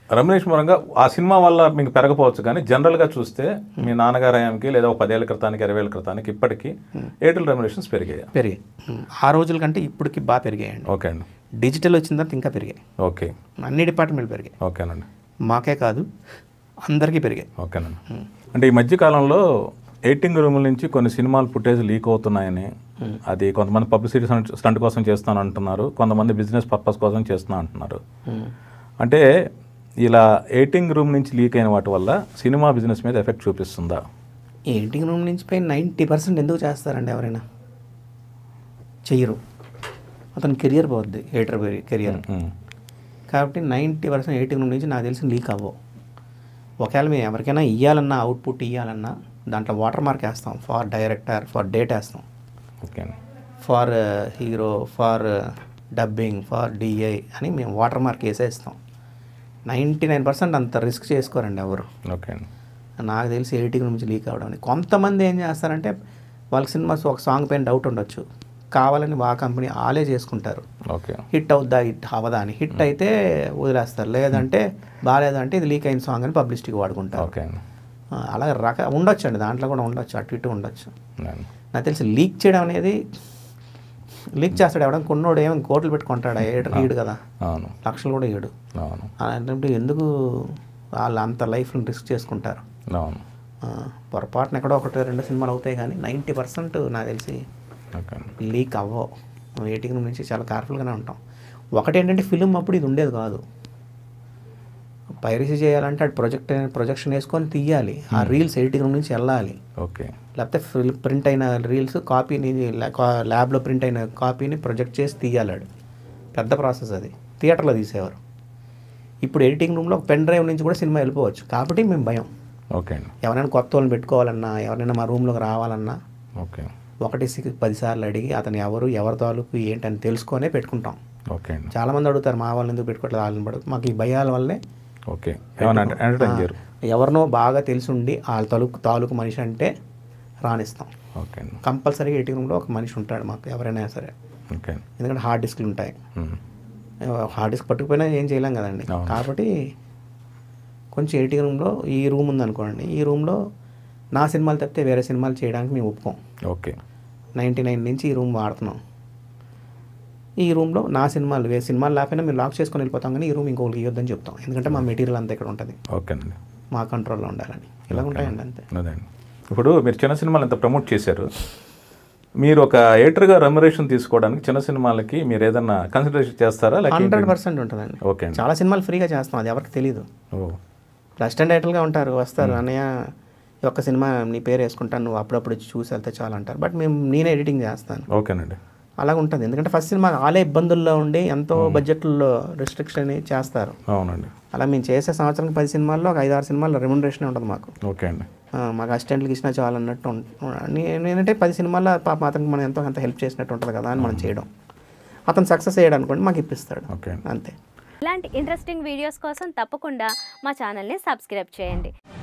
రమేష్ పరంగా ఆ సినిమా వల్ల మీకు పెరగపోవచ్చు కానీ జనరల్గా చూస్తే మీ నాన్నగారు అయ్యానికి లేదా ఒక పదేళ్ల క్రితానికి ఇరవై ఏళ్ళ క్రితానికి ఇప్పటికీ ఎయిర్టెల్ రెమ్యునేషన్స్ పెరిగాయి పెరిగాయి ఉమ్. ఆ రోజుల కంటే ఇప్పటికి బాగా పెరిగాయండి ఓకే అండి డిజిటల్ వచ్చిన తర్వాత ఇంకా పెరిగాయి ఓకే అన్ని డిపార్ట్మెంట్లు పెరిగాయి ఓకేనండి మాకే కాదు అందరికీ పెరిగాయి ఓకేనండి అంటే ఈ మధ్య కాలంలో ఎయిటింగ్ రూముల నుంచి కొన్ని సినిమాలు ఫుటేజ్ లీక్ అవుతున్నాయని అది కొంతమంది పబ్లిసిటీ స్టంట్ కోసం చేస్తాను అంటున్నారు కొంతమంది బిజినెస్ పర్పస్ కోసం చేస్తున్నా అంటున్నారు అంటే ఇలా ఎయిటింగ్ రూమ్ నుంచి లీక్ అయిన వాటి వల్ల సినిమా బిజినెస్ మీద ఎఫెక్ట్ చూపిస్తుందా ఎడిటింగ్ రూమ్ నుంచి పై నైంటీ పర్సెంట్ ఎందుకు చేస్తారండి ఎవరైనా చెయ్యరు అతని కెరియర్ పోద్ది ఎయిటర్ కెరియర్ ఉమ్. కాబట్టి నైంటీ పర్సెంట్ ఎయిటింగ్ రూమ్ నుంచి నాకు తెలిసి లీక్ అవ్వవు ఒకవేళ మేము ఎవరికైనా ఇవ్వాలన్నా అవుట్పుట్ ఇవ్వాలన్నా దాంట్లో వాటర్ మార్క్ వేస్తాం ఫార్ డైరెక్టర్ ఫర్ డేట్ వేస్తాం ఓకే అండి for hero for dubbing for DI అని మేము వాటర్ మార్క్ వేసేస్తాం నైంటీ నైన్ పర్సెంట్ అంత రిస్క్ చేసుకోరండి ఎవరు ఓకే అండి నాకు తెలిసి ఎయిటింగ్ నుంచి లీక్ అవ్వడం అని. కొంతమంది ఏం చేస్తారంటే వాళ్ళకి సినిమా ఒక సాంగ్ పైన డౌట్ ఉండొచ్చు కావాలని ఆ కంపెనీ ఆలే చేసుకుంటారు ఓకే హిట్ అవుద్దా హిట్ అవ్వదా అని హిట్ అయితే వదిలేస్తారు లేదంటే బాగాలేదంటే ఇది లీక్ అయిన సాంగ్ అని పబ్లిసిటీకి వాడుకుంటారు ఓకే అండి ఆ, అలా రక ఉండొచ్చు అండి దాంట్లో కూడా ఉండొచ్చు అటు ఇటు ఉండొచ్చు నేను నాకు తెలిసి లీక్ చేయడం అనేది లీక్ చేస్తాడు ఎవడం కొన్నోడు ఏమో కోట్లు పెట్టుకుంటాడు ఏడు ఈడు కదా అవును లక్షలు కూడా ఏడు అవును అలాంటప్పుడు ఎందుకు వాళ్ళు అంత లైఫ్ని రిస్క్ చేసుకుంటారు అవును ఆ, పొరపాటున ఎక్కడో ఒకటి రెండు సినిమాలు అవుతాయి కానీ నైంటీ పర్సెంట్ నాకు తెలిసి ఓకే అండి లీక్ అవ్వవు వెయిటింగ్ రూమ్ నుంచి చాలా కేర్ఫుల్గానే ఉంటాం ఒకటి ఏంటంటే ఫిలిం అప్పుడు ఇది ఉండేది కాదు పైరసీ చేయాలంటే అటు ప్రొజెక్ట్ ప్రొజెక్షన్ వేసుకొని తీయాలి ఆ రీల్స్ ఎడిటింగ్ రూమ్ నుంచి వెళ్ళాలి ఓకే లేకపోతే ఫిల్ ప్రింట్ అయిన రీల్స్ కాపీని ల్యాబ్లో ప్రింట్ అయిన కాపీని ప్రొజెక్ట్ చేసి తీయాలి ఆడు. పెద్ద ప్రాసెస్ అది థియేటర్లో తీసేవారు ఇప్పుడు ఎడిటింగ్ రూమ్లో పెన్ డ్రైవ్ నుంచి కూడా సినిమా వెళ్ళిపోవచ్చు కాబట్టి మేము భయం ఓకే అండి ఎవరైనా కొత్త వాళ్ళని పెట్టుకోవాలన్నా ఎవరైనా మా రూమ్లోకి రావాలన్నా ఓకే ఒకటి సి- పదిసార్లు అడిగి అతను ఎవరు ఎవరి తాలూకు ఏంటని తెలుసుకొనే పెట్టుకుంటాం ఓకే అండి చాలామంది అడుగుతారు మా వాళ్ళని ఎందుకు పెట్టుకోవట్లేదు వాళ్ళని పడు మాకు ఈ భయాల వల్లే ఓకే ఏమన్నా అంటే ఎంటర్టైన్ చేయరు ఎవరినో బాగా తెలిసి ఉండి వాళ్ళ తాలూకు తాలూకు మనిషి అంటే రాణిస్తాం ఓకే అండి కంపల్సరీగా ఎయిటింగ్ రూమ్లో ఒక మనిషి ఉంటాడు మాకు ఎవరైనా సరే ఓకే అండి ఎందుకంటే హార్డ్ డిస్క్లు ఉంటాయి ఉమ్. హార్డ్ డిస్క్ పట్టుకుపోయినా ఏం చేయలేం కదండి అవును. కాబట్టి కొంచెం ఎయిటింగ్ రూమ్లో ఈ రూమ్ ఉందనుకోండి ఈ రూమ్లో నా సినిమాలు తప్పితే వేరే సినిమాలు చేయడానికి మేము ఒప్పుకోం ఓకే నైంటీ నైన్ నుంచి ఈ రూమ్ వాడుతున్నాం ఈ రూమ్లో నా సినిమాలు వేరే సినిమాలు లేకపోయినా మేము లాక్ చేసుకొని వెళ్ళిపోతాం కానీ ఈ రూమ్ ఇంకొకరికి ఇవ్వద్దని చెప్తాం ఎందుకంటే మా మెటీరియల్ అంతా ఇక్కడ ఉంటుంది ఓకే అండి మా కంట్రోల్లో ఉండాలని ఇలా ఉంటాయండి అంతే అదే అండి ఇప్పుడు మీరు చిన్న సినిమాలు ఎంత ప్రమోట్ చేశారు మీరు ఒక ఎయిటర్గా రెమ్యురేషన్ తీసుకోవడానికి చిన్న సినిమాలకి మీరు ఏదన్నా కన్సిడరేషన్ చేస్తారా లేక హండ్రెడ్ పర్సెంట్ ఉంటుందండి ఓకే అండి చాలా సినిమాలు ఫ్రీగా చేస్తాం అది ఎవరికి తెలియదు ఓ అసిస్టెంట్ డైరెక్టర్గా ఉంటారు వస్తారు అన్నయ్య ఈ ఒక్క సినిమా నీ పేరు వేసుకుంటాను నువ్వు అప్పుడప్పుడు వచ్చి చూసి వెళ్తే చాలు అంటారు బట్ మేము నేనే ఎడిటింగ్ చేస్తాను ఓకేనండి అలాగ ఉంటుంది ఎందుకంటే ఫస్ట్ సినిమా ఆలే ఇబ్బందుల్లో ఉండి ఎంతో బడ్జెట్లో రిస్ట్రిక్షన్ చేస్తారు అవునండి అలా మేము చేసే సంవత్సరానికి పది సినిమాల్లో ఒక ఐదు ఆరు సినిమాల్లో రెమ్యునరేషన్ ఉంటుంది మాకు ఓకే అండి ఆ, మాకు అసిస్టెంట్లకి ఇచ్చినా చాలు అన్నట్టు ఉం- నే- ఏంటంటే పది సినిమాల్లో పాప అతనికి మనం ఎంతో అంత హెల్ప్ చేసినట్టు ఉంటుంది కదా అని మనం చేయడం అతను సక్సెస్ అయ్యాడు అనుకోండి మాకు ఇప్పిస్తాడు ఓకే అండి అంతే ఇలాంటి ఇంట్రెస్టింగ్ వీడియోస్ కోసం తప్పకుండా మా ఛానల్ని సబ్స్క్రైబ్ చేయండి